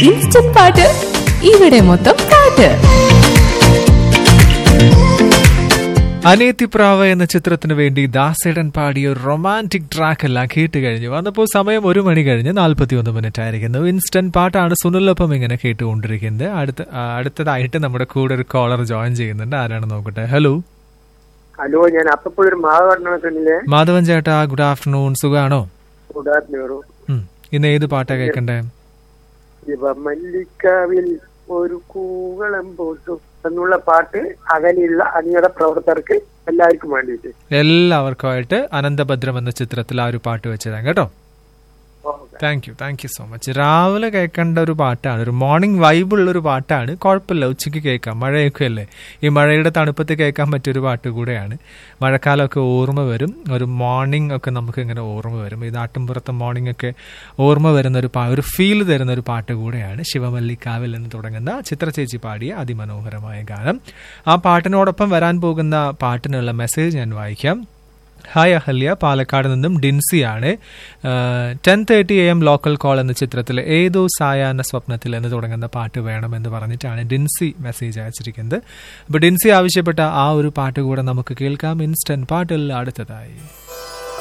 Instant പാട്ട് ഇവിടെ മൊത്തം പാട്ട് അനിയത്തിപ്രാവ് എന്ന ചിത്രത്തിന് വേണ്ടി ദാസേടൻ പാടിയ ഒരു റൊമാൻറ്റിക് ട്രാക്ക് എല്ലാം കേട്ട് കഴിഞ്ഞു വന്നപ്പോൾ സമയം ഒരു മണി കഴിഞ്ഞ് നാൽപ്പത്തി ഒന്ന് മിനിറ്റ് ആയിരിക്കുന്നു ഇൻസ്റ്റന്റ് പാട്ടാണ് സുനിലൊപ്പം ഇങ്ങനെ കേട്ടുകൊണ്ടിരിക്കുന്നത് അടുത്ത ആ, അടുത്തതായിട്ട് നമ്മുടെ കൂടെ ഒരു കോളർ ജോയിൻ ചെയ്യുന്നുണ്ട് ആരാണ് നോക്കട്ടെ ഹലോ ഹലോ ഞാൻ അപ്പപ്പോഴൊരു മാധവണ്ണത്തിലെ മാധവൻ ചേട്ടാ ഗുഡ് ആഫ്റ്റർനൂൺ സുഖാണോ കൂടാത്തിനോട് ഉം. ഇന്ന് ഏത് പാട്ടാ കേൾക്കണ്ടേ ശിവമല്ലിക്കാവിൽ ഒരു കൂവളം പോട്ടു എന്നുള്ള പാട്ട് അകലെയുള്ള അണിയറ പ്രവർത്തകർക്ക് എല്ലാവർക്കും വേണ്ടിയിട്ട് എല്ലാവർക്കുമായിട്ട് അനന്തഭദ്രം എന്ന ചിത്രത്തിൽ ആ ഒരു പാട്ട് വെച്ചതാണ് കേട്ടോ okay. Thank you thank you so much രാവിലെ കേൾക്കേണ്ട ഒരു പാട്ടാണ് ഒരു മോർണിംഗ് വൈബുള്ള ഒരു പാട്ടാണ് കുഴപ്പമില്ല ഉച്ചയ്ക്ക് കേൾക്കാം മഴയൊക്കെ അല്ലേ ഈ മഴയുടെ തണുപ്പത്ത് കേൾക്കാൻ പറ്റിയൊരു പാട്ട് കൂടെയാണ് മഴക്കാലമൊക്കെ ഓർമ്മ വരും ഒരു മോർണിംഗ് ഒക്കെ നമുക്ക് ഇങ്ങനെ ഓർമ്മ വരും ഈ നാട്ടിൻപുറത്തെ മോർണിംഗ് ഒക്കെ ഓർമ്മ വരുന്ന ഒരു പാ ഒരു ഫീൽ തരുന്ന ഒരു പാട്ട് കൂടെയാണ് ശിവമല്ലിക്കാവിൽ എന്ന് തുടങ്ങുന്ന ചിത്രചേച്ചി പാടിയ അതിമനോഹരമായ ഗാനം ആ പാട്ടിനോടൊപ്പം വരാൻ പോകുന്ന പാട്ടിനുള്ള മെസ്സേജ് ഞാൻ വായിക്കാം ഹായ് അഹല്യ പാലക്കാട് നിന്നും ഡിൻസിയാണ് ten thirty A M local call എന്ന ചിത്രത്തിൽ ഏതോ സായാഹ്ന സ്വപ്നത്തിൽ എന്ന് തുടങ്ങുന്ന പാട്ട് വേണമെന്ന് പറഞ്ഞിട്ടാണ് ഡിൻസി മെസ്സേജ് അയച്ചിരിക്കുന്നത് അപ്പോൾ ഡിൻസി ആവശ്യപ്പെട്ട ആ ഒരു പാട്ട് കൂടെ നമുക്ക് കേൾക്കാം ഇൻസ്റ്റന്റ് പാട്ടിൽ അടുത്തതായി